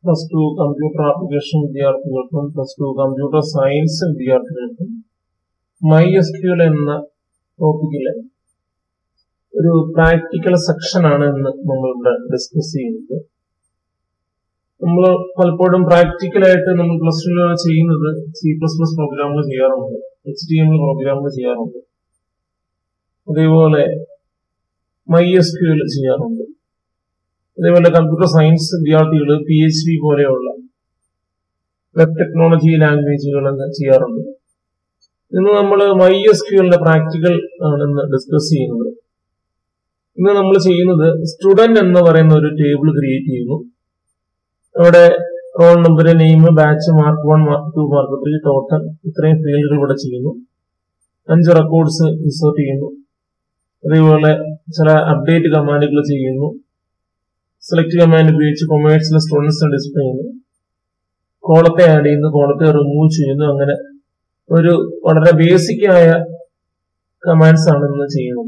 plus two computer application വിദ്യാർത്ഥികൾക്കും plus two computer science വിദ്യാർത്ഥികൾക്കും MySQL എന്ന ടോപ്പിക്കിലെ ഒരു പ്രാക്ടിക്കൽ സെക്ഷൻ ആണ് ഇന്ന് നമ്മളിവിടെ ഡിസ്കസ് ചെയ്യുന്നത് നമ്മൾ പലപ്പോഴും പ്രാക്ടിക്കലായിട്ട് നമ്മൾ പ്ലസ് ടു ചെയ്യുന്നത് സി പ്ലസ് പ്ലസ് പ്രോഗ്രാമുകൾ ചെയ്യാറുണ്ട് എച്ച് ടി എം എൽ പ്രോഗ്രാമുകൾ ചെയ്യാറുണ്ട് അതേപോലെ മൈ എസ് ക്യു എൽ ചെയ്യാറുണ്ട് അതേപോലെ കമ്പ്യൂട്ടർ സയൻസ് വിദ്യാർത്ഥികൾ പി എച്ച് ഡി പോലെയുള്ള വെബ് ടെക്നോളജി ലാംഗ്വേജുകൾ ചെയ്യാറുണ്ട് ഇന്ന് നമ്മൾ മൈ എസ് ക്യൂലിന്റെ പ്രാക്ടിക്കൽ ആണ് ഇന്ന് ഡിസ്കസ് ചെയ്യുന്നത് ഇന്ന് നമ്മൾ ചെയ്യുന്നത് സ്റ്റുഡന്റ് എന്ന് പറയുന്ന ഒരു ടേബിൾ ക്രിയേറ്റ് ചെയ്യുന്നു അവിടെ roll number name batch mark one mark two mark three total ഇത്രയും ഫീൽഡുകൾ ഇവിടെ ചെയ്യുന്നു അഞ്ച് റെക്കോർഡ്സ് ഇൻസേർട്ട് ചെയ്യുന്നു അതേപോലെ ചില അപ്ഡേറ്റ് കമാൻഡുകൾ ചെയ്യുന്നു സെലക്ട് കമാൻഡ് ഉപയോഗിച്ച് കൊമേഴ്സിലെ സ്റ്റുഡൻസ് ഡിസ്പ്ലേ ചെയ്യുന്നു കോളത്തെ ആഡ് ചെയ്യുന്നു കോളത്തെ റിമൂവ് ചെയ്യുന്നു അങ്ങനെ ഒരു വളരെ ബേസിക് ആയ കമാൻഡ്സ് ആണ് ഇന്ന് ചെയ്യുന്നത്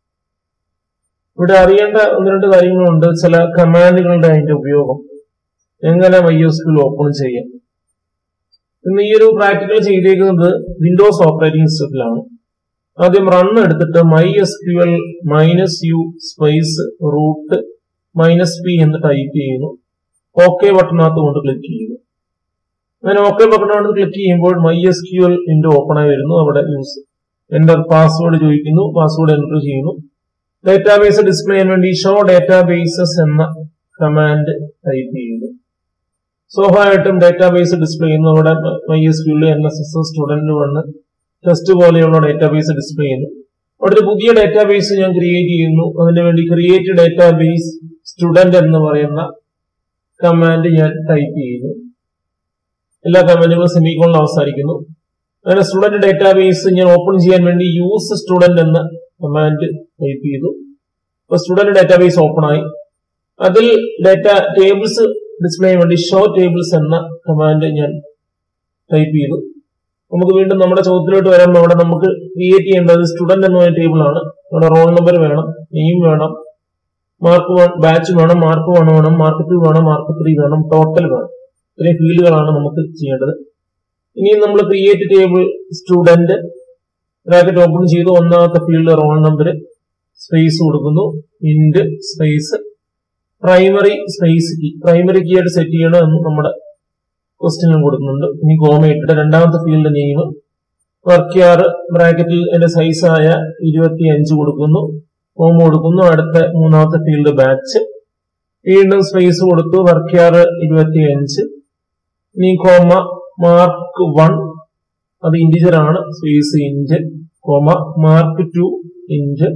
ഇവിടെ അറിയേണ്ട ഒന്ന് രണ്ട് കാര്യങ്ങളുണ്ട് ചില കമാൻഡുകളുടെ അതിന്റെ ഉപയോഗം എങ്ങനെ വൈ എസ് ക്യൂ ഓപ്പൺ ചെയ്യാം ഇന്ന് ഈ ഒരു പ്രാക്ടിക്കൽ ചെയ്തേക്കുന്നത് വിൻഡോസ് ഓപ്പറേറ്റിംഗ് സിസ്റ്റത്തിലാണ് ആദ്യം റൺ എടുത്തിട്ട് MySQL minus U space root minus P എന്ന് ടൈപ്പ് ചെയ്യുന്നു ഓക്കെ ബട്ടണകത്ത് കൊണ്ട് ക്ലിക്ക് ചെയ്യുന്നു അങ്ങനെ ഓക്കെ ബട്ടണോട് ക്ലിക്ക് ചെയ്യുമ്പോൾ MySQL window open ആയി വരുന്നു അവിടെ യൂസ് എന്റർ പാസ്വേഡ് ചോദിക്കുന്നു പാസ്വേഡ് എൻ്റർ ചെയ്യുന്നു ഡേറ്റാബേസ് ഡിസ്പ്ലേ ചെയ്യാൻ വേണ്ടി ഷോ ഡേറ്റാബേസസ് എന്ന കമാൻഡ് ടൈപ്പ് ചെയ്യുന്നു സ്വാഭാവികമായിട്ടും ഡേറ്റാബേസ് ഡിസ്പ്ലേ ചെയ്യുന്നു അവിടെ MySQL N S S student വന്ന് ടെസ്റ്റ് പോലെയുള്ള ഡേറ്റാബേസ് ഡിസ്പ്ലേ ചെയ്യുന്നു അവിടെ ഒരു പുതിയ ഡേറ്റാബേസ് ഞാൻ ക്രിയേറ്റ് ചെയ്യുന്നു അതിനു വേണ്ടി ക്രിയേറ്റ് ഡേറ്റാബേസ് സ്റ്റുഡന്റ് എന്ന് പറയുന്ന കമാൻഡ് ഞാൻ ടൈപ്പ് ചെയ്യുന്നു എല്ലാ കമാൻഡുകളും സെമിക്കോണിൽ അവസാനിക്കുന്നു അങ്ങനെ സ്റ്റുഡന്റ് ഡേറ്റാബേസ് ഞാൻ ഓപ്പൺ ചെയ്യാൻ വേണ്ടി യൂസ് സ്റ്റുഡന്റ് എന്ന കമാൻഡ് ടൈപ്പ് ചെയ്തു അപ്പൊ സ്റ്റുഡന്റ് ഡേറ്റാബേസ് ഓപ്പൺ ആയി അതിൽ ഡേറ്റ ടേബിൾസ് ഡിസ്പ്ലേ ചെയ്യാൻ വേണ്ടി ഷോ ടേബിൾസ് എന്ന കമാൻഡ് ഞാൻ ടൈപ്പ് ചെയ്തു നമുക്ക് വീണ്ടും നമ്മുടെ ചോദ്യത്തിലോട്ട് വരാം അവിടെ നമുക്ക് ക്രിയേറ്റ് ചെയ്യേണ്ടത് സ്റ്റുഡന്റ് എന്ന ടേബിൾ ആണ് അവിടെ റോൾ നമ്പർ വേണം നെയിം വേണം മാർക്ക് വൺ ബാച്ച് വേണം മാർക്ക് വൺ വേണം മാർക്ക് ടു വേണം മാർക്ക് ത്രീ വേണം ടോട്ടൽ വേണം ഇത്രയും ഫീൽഡുകളാണ് നമുക്ക് ചെയ്യേണ്ടത് ഇനി നമ്മൾ create table student bracket open ചെയ്തു ഒന്നാമത്തെ ഫീൽഡ് റോൾ നമ്പർ സ്പേസ് കൊടുക്കുന്നു int space primary space key primary key ആയിട്ട് സെറ്റ് ചെയ്യണം എന്ന് നമ്മുടെ ക്വസ്റ്റ്യനും കൊടുക്കുന്നുണ്ട് ഇനി കോമ ഇട്ടിട്ട് രണ്ടാമത്തെ ഫീൽഡ് നെയിം വർക്ക് യാർ ബ്രാക്കറ്റിൽ എന്റെ സൈസ് ആയ ഇരുപത്തി അഞ്ച് കൊടുക്കുന്നു കോമ കൊടുക്കുന്നു അടുത്ത മൂന്നാമത്തെ ഫീൽഡ് ബാച്ച് വീണ്ടും സ്പേസ് കൊടുത്തു വർക്ക് യാർ ഇരുപത്തി അഞ്ച് ഇനി കോമ മാർക്ക് വൺ അത് ഇൻഡിജർ ആണ് space int comma mark two int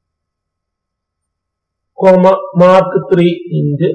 comma mark three int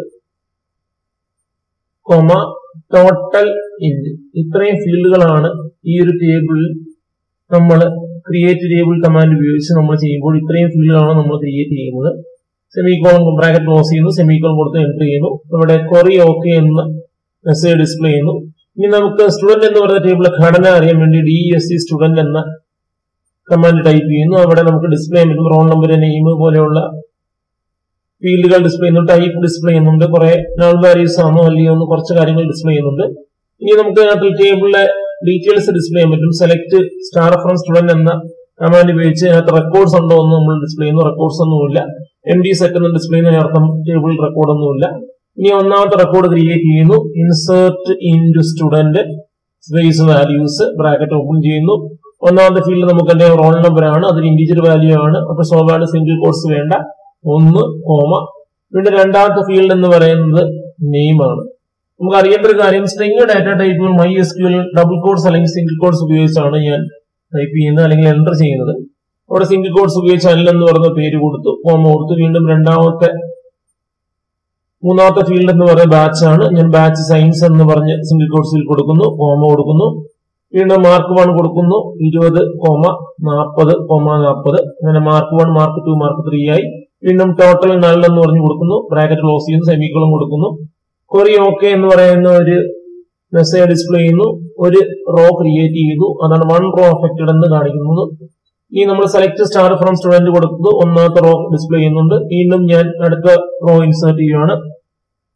comma total int ഇത്രയും ഫീൽഡുകളാണ് ഈ ഒരു ടേബിളിൽ നമ്മൾ ക്രിയേറ്റ് ടേബിൾ കമാൻഡ് ഉപയോഗിച്ച് നമ്മൾ ചെയ്യുമ്പോൾ ഇത്രയും ഫീൽഡുകളാണ് നമ്മൾ ക്രിയേറ്റ് ചെയ്യുന്നത് സെമിക്കോൺ ബ്രാക്കറ്റ് ക്ലോസ് ചെയ്യുന്നു സെമിക്കോൺ കൊടുത്ത് എൻ്റർ ചെയ്യുന്നു ഇവിടെ കൊറി ഓക്കെ എന്ന മെസ്സേജ് ഡിസ്പ്ലേ ചെയ്യുന്നു ഇനി നമുക്ക് സ്റ്റുഡന്റ് എന്ന് പറയുന്ന ടേബിളിലെ ഘടന അറിയാൻ വേണ്ടി ഡി എസ് സി സ്റ്റുഡന്റ് എന്ന കമാൻഡ് ടൈപ്പ് ചെയ്യുന്നു അവിടെ നമുക്ക് ഡിസ്പ്ലേ ചെയ്യാൻ പറ്റും റോൾ നമ്പർ നെയിം പോലെയുള്ള ഫീൽഡുകൾ ഡിസ്പ്ലേ ചെയ്യുന്നുണ്ട് ടൈപ്പ് ഡിസ്പ്ലേ ചെയ്യുന്നുണ്ട് കുറെ നൾ വാല്യൂസ് ആണോ അല്ലയോ എന്ന് കുറച്ച് കാര്യങ്ങൾ ഡിസ്പ്ലേ ചെയ്യുന്നുണ്ട് ഇനി നമുക്ക് അതിനകത്ത് ടേബിളിലെ ഡീറ്റെയിൽസ് ഡിസ്പ്ലേ ചെയ്യാൻ പറ്റും സെലക്ട് സ്റ്റാർ ഫ്രം സ്റ്റുഡന്റ് എന്ന കമാൻഡ് ഉപയോഗിച്ച് അതിനകത്ത് റെക്കോർഡ്സ് ഉണ്ടോ എന്ന് നമ്മൾ ഡിസ്പ്ലേ ചെയ്യുന്നു റെക്കോർഡ്സ് ഒന്നുമില്ല എം ഡി സെറ്റ് എന്ന് ഡിസ്പ്ലേ ചെയ്യുന്നതിന് അർത്ഥം ടേബിൾ റെക്കോർഡ് ഒന്നുമില്ല ഇനി ഒന്നാമത്തെ റെക്കോർഡ് ക്രിയേറ്റ് ചെയ്യുന്നു insert into student space values bracket open ചെയ്യുന്നു ഒന്നാമത്തെ ഫീൽഡ് നമുക്ക് എന്റെ റോൾ നമ്പർ ആണ് അതിൽ ഇൻഡിജർ വാല്യൂ ആണ് അപ്പൊ സ്വാഭാവിക സിംഗിൾ കോഴ്സ് വേണ്ട ഒന്ന് കോമ വീണ്ടും രണ്ടാമത്തെ ഫീൽഡ് എന്ന് പറയുന്നത് നെയിം ആണ് നമുക്ക് അറിയേണ്ട ഒരു കാര്യം സ്ട്രിംഗ് ഡാറ്റ ടൈപ്പുകൾ MySQL double quotes അല്ലെങ്കിൽ സിംഗിൾ കോഡ്സ് ഉപയോഗിച്ചാണ് ഞാൻ ടൈപ്പ് ചെയ്യുന്നത് അല്ലെങ്കിൽ എൻ്റർ ചെയ്യുന്നത് അവിടെ സിംഗിൾ കോഡ്സ് ഉപയോഗിച്ച് അല്ലെന്ന് പറഞ്ഞ പേര് കൊടുത്തു കോമ കൊടുത്തു വീണ്ടും രണ്ടാമത്തെ മൂന്നാമത്തെ ഫീൽഡ് എന്ന് പറയുന്ന ബാച്ച് ആണ് ഞാൻ ബാച്ച് സയൻസ് എന്ന് പറഞ്ഞ് സിംഗിൾ കോഡ്സിൽ കൊടുക്കുന്നു കോമ കൊടുക്കുന്നു വീണ്ടും മാർക്ക് വൺ കൊടുക്കുന്നു ഇരുപത് കോമ നാൽപ്പത് കോമ നാൽപ്പത് അങ്ങനെ mark one mark two mark three ആയി വീണ്ടും ടോട്ടൽ നൾ എന്ന് പറഞ്ഞു കൊടുക്കുന്നു ബ്രാക്കറ്റ് ക്ലോസ് ചെയ്യുന്നു സെമിക്കോളം കൊടുക്കുന്നു കൊറി ഓക്കെ എന്ന് പറയുന്ന ഒരു മെസ്സേജ് ഡിസ്പ്ലേ ചെയ്യുന്നു ഒരു റോ ക്രിയേറ്റ് ചെയ്തു അതാണ് വൺ റോ അഫക്റ്റഡ് എന്ന് കാണിക്കുന്നത് ഇനി നമ്മൾ സെലക്ട് സ്റ്റാർ ഫ്രം സ്റ്റുഡന്റ് കൊടുത്തത് ഒന്നാമത്തെ റോ ഡിസ്പ്ലേ ചെയ്യുന്നുണ്ട് വീണ്ടും ഞാൻ അടുത്ത റോ ഇൻസേർട്ട് ചെയ്യുകയാണ്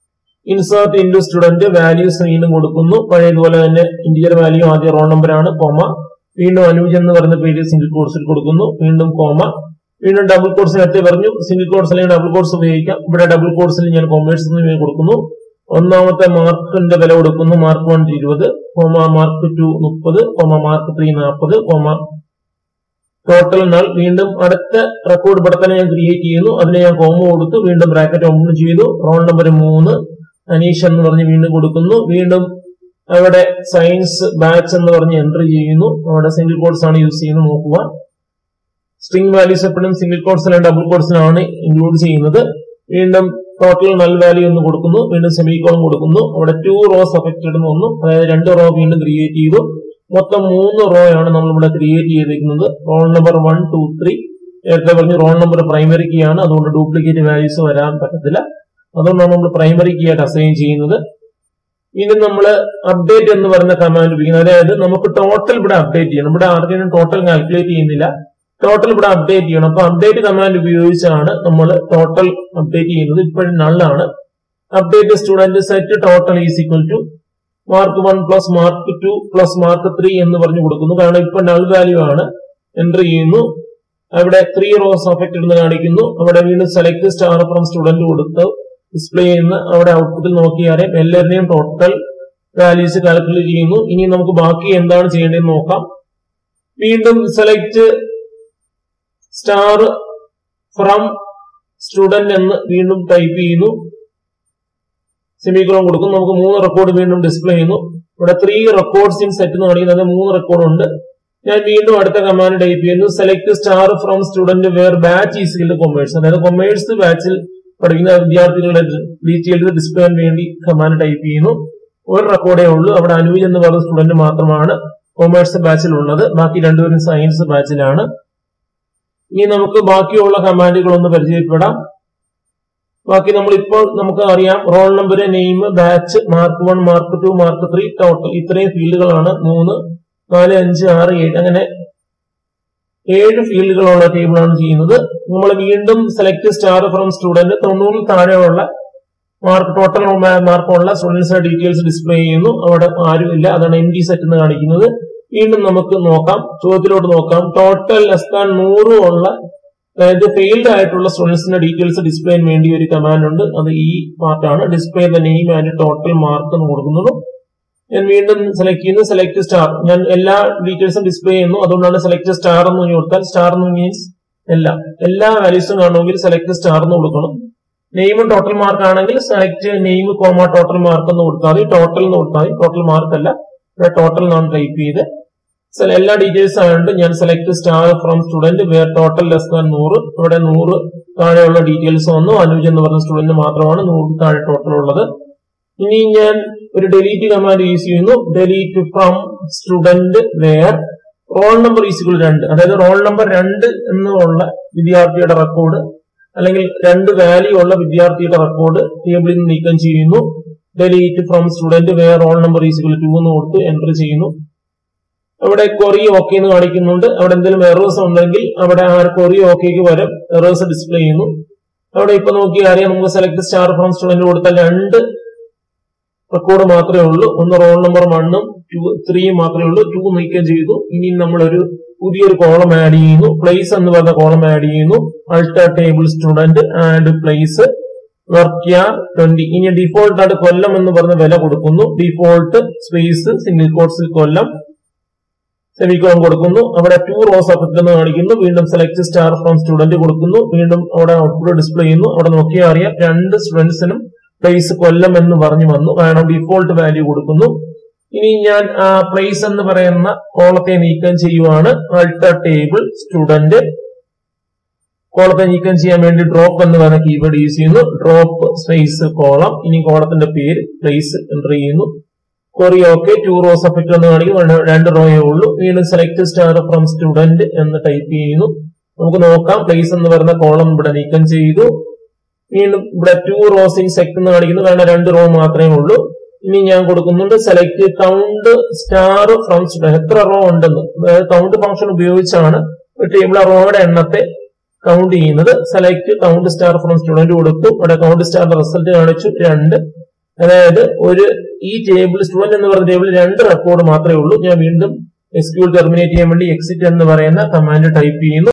ഇൻസേർട്ട് ഇൻറ്റു സ്റ്റുഡന്റ് വാല്യൂസ് വീണ്ടും കൊടുക്കുന്നു പഴയതുപോലെ തന്നെ ഇന്റീജർ വാല്യൂ ആദ്യം റോൾ നമ്പർ ആണ് കോമ വീണ്ടും അനുജ് എന്ന് പറയുന്ന പേര് സിംഗിൾ കോഴ്സിൽ കൊടുക്കുന്നു വീണ്ടും കോമ വീണ്ടും ഡബിൾ കോഴ്സ് നേരത്തെ പറഞ്ഞു സിംഗിൾ കോഴ്സ് അല്ലെങ്കിൽ ഡബിൾ കോഴ്സ് ഉപയോഗിക്കാം ഇവിടെ ഡബിൾ കോഴ്സിൽ ഞാൻ കൊമേഴ്സ് കൊടുക്കുന്നു ഒന്നാമത്തെ മാർക്കിന്റെ വില കൊടുക്കുന്നു മാർക്ക് വൺ ഇരുപത് കോമ മാർക്ക് ടു മുപ്പത് കോമ മാർക്ക് ത്രീ നാൽപ്പത് കോമ ടോട്ടൽ നാൾ വീണ്ടും അടുത്ത റെക്കോർഡ് ഇവിടെ തന്നെ ഞാൻ ക്രിയേറ്റ് ചെയ്യുന്നു അതിന് ഞാൻ കോമ കൊടുത്തു വീണ്ടും ബ്രാക്കറ്റ് ഓപ്പൺ ചെയ്തു റോൾ നമ്പർ മൂന്ന് അനീഷ് എന്ന് പറഞ്ഞ് വീണ്ടും കൊടുക്കുന്നു വീണ്ടും അവിടെ സയൻസ് ബാച്ച് എന്ന് പറഞ്ഞ് എൻട്രി ചെയ്യുന്നു അവിടെ സിംഗിൾ കോഡ്സ് ആണ് യൂസ് ചെയ്യുന്നത് നോക്കുക സ്ട്രിംഗ് വാല്യൂസ് എപ്പോഴും സിംഗിൾ കോഡ്സിലാണ് ഡബിൾ കോഡ്സിലാണ് ഇൻക്ലൂഡ് ചെയ്യുന്നത് വീണ്ടും ടോട്ടൽ നൽ വാല്യൂ എന്ന് കൊടുക്കുന്നു വീണ്ടും സെമിക്കോളം കൊടുക്കുന്നു അവിടെ ടു റോസ് അഫക്റ്റഡ് എന്ന് വന്നു അതായത് രണ്ട് റോ വീണ്ടും ക്രിയേറ്റ് ചെയ്തു മൊത്തം മൂന്ന് റോ ആണ് നമ്മൾ ഇവിടെ ക്രിയേറ്റ് ചെയ്തിരിക്കുന്നത് roll number one two three നേരത്തെ പറഞ്ഞു റോൾ നമ്പർ പ്രൈമറി കീ ആണ് അതുകൊണ്ട് ഡ്യൂപ്ലിക്കേറ്റ് വാല്യൂസ് വരാൻ പറ്റത്തില്ല അതുകൊണ്ടാണ് നമ്മൾ പ്രൈമറി കീ ആയിട്ട് അസൈൻ ചെയ്യുന്നത് ഇനി നമ്മൾ അപ്ഡേറ്റ് എന്ന് പറയുന്ന കമാൻഡ് ഉപയോഗിക്കുന്നത് അതായത് നമുക്ക് ടോട്ടൽ ഇവിടെ അപ്ഡേറ്റ് ചെയ്യണം ഇവിടെ ആർക്കെങ്കിലും ടോട്ടൽ കാൽക്കുലേറ്റ് ചെയ്യുന്നില്ല ടോട്ടൽ ഇവിടെ അപ്ഡേറ്റ് ചെയ്യണം അപ്പൊ അപ്ഡേറ്റ് കമാൻഡ് ഉപയോഗിച്ചാണ് നമ്മൾ ടോട്ടൽ അപ്ഡേറ്റ് ചെയ്യുന്നത് ഇപ്പോഴും നള്ളാണ് update student set total is equal to mark one plus mark two plus mark three എന്ന് പറഞ്ഞു കൊടുക്കുന്നു കാരണം ഇപ്പൊ നൾ വാല്യൂ ആണ് എൻറ്റർ ചെയ്യുന്നു അവിടെ ത്രീ റോസ് അഫക്റ്റഡ് എന്ന് കാണിക്കുന്നു അവിടെ വീണ്ടും സെലക്ട് സ്റ്റാർ ഫ്രം സ്റ്റുഡന്റ് കൊടുത്ത് ഡിസ്പ്ലേ ചെയ്യുന്ന അവിടെ ഔട്ട്പുട്ടിൽ നോക്കിയാലേ എല്ലാവരുടെയും ടോട്ടൽ വാല്യൂസ് കാൽക്കുലേറ്റ് ചെയ്യുന്നു ഇനി നമുക്ക് ബാക്കി എന്താണ് ചെയ്യേണ്ടതെന്ന് നോക്കാം വീണ്ടും സെലക്ട് സ്റ്റാർ ഫ്രം സ്റ്റുഡന്റ് എന്ന് വീണ്ടും ടൈപ്പ് ചെയ്യുന്നു സെമിക്രോൺ കൊടുക്കും നമുക്ക് മൂന്ന് റെക്കോർഡ് വീണ്ടും ഡിസ്പ്ലേ ചെയ്യുന്നു ഇവിടെ ത്രീ റെക്കോർഡ്സ് ഇൻ സെറ്റ് എന്ന് കാണിക്കുന്നത് മൂന്ന് റെക്കോർഡ് ഉണ്ട് ഞാൻ വീണ്ടും അടുത്ത കമാൻഡ് ടൈപ്പ് ചെയ്യുന്നു select star from student where batch is commerce അതായത് കൊമേഴ്സ് ബാച്ചിൽ പഠിക്കുന്ന വിദ്യാർത്ഥികളുടെ ഡീറ്റെയിൽസ് ഡിസ്പ്ലേ ചെയ്യാൻ വേണ്ടി കമാൻഡ് ടൈപ്പ് ചെയ്യുന്നു ഒരു റെക്കോർഡേ ഉള്ളൂ അവിടെ അനുജ് എന്ന് പറയുന്ന സ്റ്റുഡന്റ് മാത്രമാണ് കൊമേഴ്സ് ബാച്ചിൽ ഉള്ളത് ബാക്കി രണ്ടുപേരും സയൻസ് ബാച്ചിലാണ് ഇനി നമുക്ക് ബാക്കിയുള്ള കമാൻഡുകൾ ഒന്ന് പരിചയപ്പെടാം ബാക്കി നമ്മൾ ഇപ്പോൾ നമുക്ക് അറിയാം roll number name batch mark one mark two mark three total ഇത്രയും ഫീൽഡുകളാണ് മൂന്ന് നാല് അഞ്ച് ആറ് ഏഴ് അങ്ങനെ ഏഴ് ഫീൽഡുകളുള്ള ടേബിളാണ് ചെയ്യുന്നത് നമ്മൾ വീണ്ടും സെലക്ട് സ്റ്റാർ ഫ്രം സ്റ്റുഡന്റ് തൊണ്ണൂറിൽ താഴെയുള്ള മാർക്ക് ടോട്ടൽ മാർക്കുള്ള സ്റ്റുഡൻസിന്റെ ഡീറ്റെയിൽസ് ഡിസ്പ്ലേ ചെയ്യുന്നു അവിടെ ആരുമില്ല അതാണ് എം ഡി സെറ്റ് എന്ന് കാണിക്കുന്നത് വീണ്ടും നമുക്ക് നോക്കാം ചോദ്യത്തിലോട്ട് നോക്കാം ടോട്ടൽ ലെസ് ദാൻ നൂറ് ഉള്ള അതായത് ഫെയിൽഡ് ആയിട്ടുള്ള സ്റ്റുഡൻസിന്റെ ഡീറ്റെയിൽസ് ഡിസ്പ്ലേ ചെയ്യാൻ വേണ്ടി ഒരു കമാൻഡ് ഉണ്ട് അത് ഈ പാർട്ടാണ് display the name and total mark എന്ന് കൊടുക്കുന്നത് ഞാൻ വീണ്ടും സെലക്ട് ചെയ്യുന്നു സെലക്ട് സ്റ്റാർ ഞാൻ എല്ലാ ഡീറ്റെയിൽസും ഡിസ്പ്ലേ ചെയ്യുന്നു അതുകൊണ്ടാണ് സെലക്ട് സ്റ്റാർ എന്ന് പറഞ്ഞു കൊടുത്താൽ സ്റ്റാർ എന്ന് മീൻസ് എല്ലാം എല്ലാ വാല്യൂസും കാണുമെങ്കിൽ സെലക്ട് സ്റ്റാർ എന്ന് കൊടുക്കണം നെയിമും ടോട്ടൽ മാർക്ക് ആണെങ്കിൽ select name comma total mark എന്ന് കൊടുത്താൽ മതി ടോട്ടൽ എന്ന് കൊടുത്താൽ മതി ടോട്ടൽ മാർക്ക് അല്ല ഇവിടെ ടോട്ടൽ എന്നാണ് ടൈപ്പ് ചെയ്ത് എല്ലാ ഡീറ്റെയിൽസ് ആയതുകൊണ്ട് ഞാൻ select star from student where total less than നൂറ് ഇവിടെ നൂറ് താഴെയുള്ള ഡീറ്റെയിൽസ് വന്നു അനുജ് എന്ന് പറഞ്ഞ സ്റ്റുഡന്റ് മാത്രമാണ് നൂറ് താഴെ ടോട്ടൽ ഉള്ളത് ഇനി ഞാൻ ഒരു ഡെലീറ്റ് കമാൻഡ് യൂസ് ചെയ്യുന്നു delete from student where roll number is equal രണ്ട് അതായത് റോൾ നമ്പർ രണ്ട് എന്നുള്ള വിദ്യാർത്ഥിയുടെ റെക്കോർഡ് അല്ലെങ്കിൽ രണ്ട് വാല്യൂ ഉള്ള വിദ്യാർത്ഥിയുടെ റെക്കോർഡ് ടേബിളിൽ നിന്ന് നീക്കം ചെയ്യുന്നു delete from student where roll number is equal two എന്ന് കൊടുത്ത് എൻ്റർ ചെയ്യുന്നു അവിടെ കൊറി ഓക്കെ എന്ന് കാണിക്കുന്നുണ്ട് അവിടെ എന്തെങ്കിലും എറേഴ്സ് ഉണ്ടെങ്കിൽ അവിടെ ആ കൊറി ഓക്കേക്ക് വരും എറേഴ്സ് ഡിസ്പ്ലേ ചെയ്യുന്നു അവിടെ ഇപ്പൊ നോക്കി അറിയാം നമുക്ക് സെലക്ട് സ്റ്റാർ ഫ്രം സ്റ്റുഡന്റ് കൊടുത്താൽ രണ്ട് റെക്കോർഡ് മാത്രമേ ഉള്ളൂ ഒന്ന് റോൾ നമ്പർ വണ്ണും ടു ത്രീയും മാത്രമേ ഉള്ളൂ ടു നീക്കം ചെയ്തു ഇനി നമ്മളൊരു പുതിയൊരു കോളം ആഡ് ചെയ്യുന്നു പ്ലേസ് എന്ന് പറഞ്ഞ കോളം ആഡ് ചെയ്യുന്നു alter table student add place വർക്ക് ട്വന്റി ഇനി ഡിഫോൾട്ട് ആയിട്ട് കൊല്ലം എന്ന് പറഞ്ഞ വില കൊടുക്കുന്നു ഡിഫോൾട്ട് സ്പേസ് സിംഗിൾ കോട്സിൽ കൊല്ലം സെമിക്കോൺ കൊടുക്കുന്നു അവിടെ ടു റോസ് അഫക്റ്റ് എന്ന് കാണിക്കുന്നു വീണ്ടും സെലക്ട് സ്റ്റാർ ഫ്രം സ്റ്റുഡന്റ് കൊടുക്കുന്നു വീണ്ടും അവിടെ ഔട്ട്പുട്ട് ഡിസ്പ്ലേ ചെയ്യുന്നു അവിടെ നോക്കിയാൽ അറിയാം രണ്ട് സ്റ്റുഡൻസിനും പ്ലേസ് കൊല്ലം എന്ന് പറഞ്ഞു വന്നു കാരണം ഡിഫോൾട്ട് വാല്യൂ കൊടുക്കുന്നു ഇനി ഞാൻ ആ പ്ലേസ് എന്ന് പറയുന്ന കോളത്തെ നീക്കം ചെയ്യുവാണ് അൾട്ടർ ടേബിൾ സ്റ്റുഡന്റ് കോളത്തെ നീക്കം ചെയ്യാൻ വേണ്ടി ഡ്രോപ്പ് എന്ന് പറയുന്ന കീവേഡ് യൂസ് ചെയ്യുന്നു ഡ്രോപ്പ് സ്പേസ് കോളം ഇനി കോളത്തിന്റെ പേര് പ്ലേസ് എൻ്റർ ചെയ്യുന്നു query okay two rows effect എന്ന് കാണിക്കും രണ്ട് റോയേ ഉള്ളൂ വീണ്ടും സെലക്ട് സ്റ്റാർ ഫ്രം സ്റ്റുഡന്റ് എന്ന് ടൈപ്പ് ചെയ്യുന്നു നമുക്ക് നോക്കാം പ്ലേസ് എന്ന് പറയുന്ന കോളം ഇവിടെ നീക്കം ചെയ്തു വീണ്ടും ഇവിടെ ടു റോസ് ഇൻ സെക്ട് എന്ന് കാണിക്കുന്നു കാരണം രണ്ട് റോ മാത്രമേ ഉള്ളൂ ഇനി ഞാൻ കൊടുക്കുന്നുണ്ട് select count star from student എത്ര റോ ഉണ്ടെന്ന് അതായത് കൗണ്ട് ഫംഗ്ഷൻ ഉപയോഗിച്ചാണ് ഒരു ടേബിൾ റോയുടെ എണ്ണത്തെ കൗണ്ട് ചെയ്യുന്നത് select count star from student കൊടുത്തു ഇവിടെ കൗണ്ട് സ്റ്റാറിന്റെ റിസൾട്ട് കാണിച്ചു രണ്ട് അതായത് ഒരു ഈ ടേബിൾ സ്റ്റുഡന്റ് എന്ന് പറഞ്ഞ ടേബിളിൽ രണ്ട് റെക്കോർഡ് മാത്രമേ ഉള്ളൂ ഞാൻ വീണ്ടും എസ് ക്യൂ ടെർമിനേറ്റ് ചെയ്യാൻ വേണ്ടി എക്സിറ്റ് എന്ന് പറയുന്ന കമാൻഡ് ടൈപ്പ് ചെയ്യുന്നു